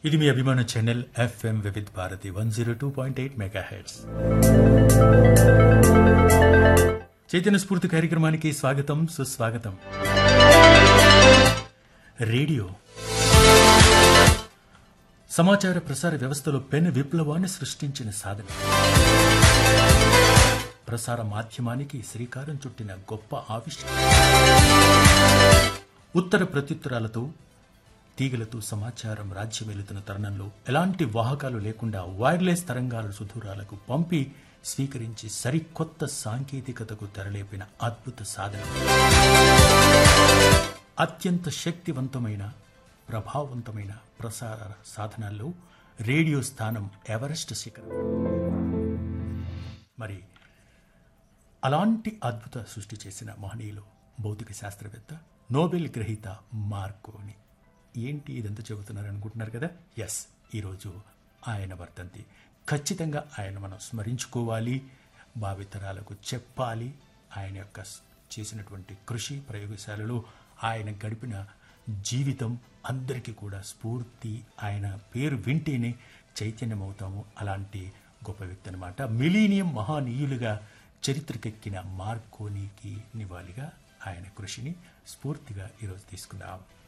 ఇది మీ అభిమాన channel FM Vividh Bharati one zero two point eight megahertz Chaitanya Spoorthi కార్యక్రమానికి స్వాగతం సుస్వాగతం రేడియో సమాచార ప్రసార వ్యవస్థలో పెను విప్లవాన్ని సృష్టించిన సాధన ప్రసార మాధ్యమానికి శ్రీకారం చుట్టిన గొప్ప ఆవిష్కరణ ఉత్తర ప్రత్యుత్తరాలతో తీగలతో సమాచారం రాజ్యమేలుతున్న తరుణంలో ఎలాంటి వాహకాలు లేకుండా వైర్లెస్ తరంగాలు సుదూరాలకు పంపి స్వీకరించి సరికొత్త సాంకేతికతకు తెరలేపిన అద్భుత సాధన అత్యంత శక్తివంతమైన ప్రభావవంతమైన ప్రసార సాధనాల్లో రేడియో స్థానం ఎవరెస్ట్ శిఖరం మరి అలాంటి అద్భుత సృష్టి చేసిన మహనీయులు భౌతిక శాస్త్రవేత్త నోబెల్ గ్రహీత మార్కోని ఏంటి ఇదంతా చెబుతున్నారు అనుకుంటున్నారు కదా ఎస్ ఈరోజు ఆయన వర్ధంతి ఖచ్చితంగా ఆయన మనం స్మరించుకోవాలి భావితరాలకు చెప్పాలి ఆయన యొక్క స్- చేసినటువంటి కృషి ప్రయోగశాలలో ఆయన గడిపిన జీవితం అందరికీ కూడా స్ఫూర్తి ఆయన పేరు వింటేనే చైతన్యమవుతాము అలాంటి గొప్ప వ్యక్తి అనమాట మిలీనియం మహానీయులుగా చరిత్రకెక్కిన మార్కోనికి నివాళిగా ఆయన కృషిని స్ఫూర్తిగా ఈరోజు తీసుకుందాం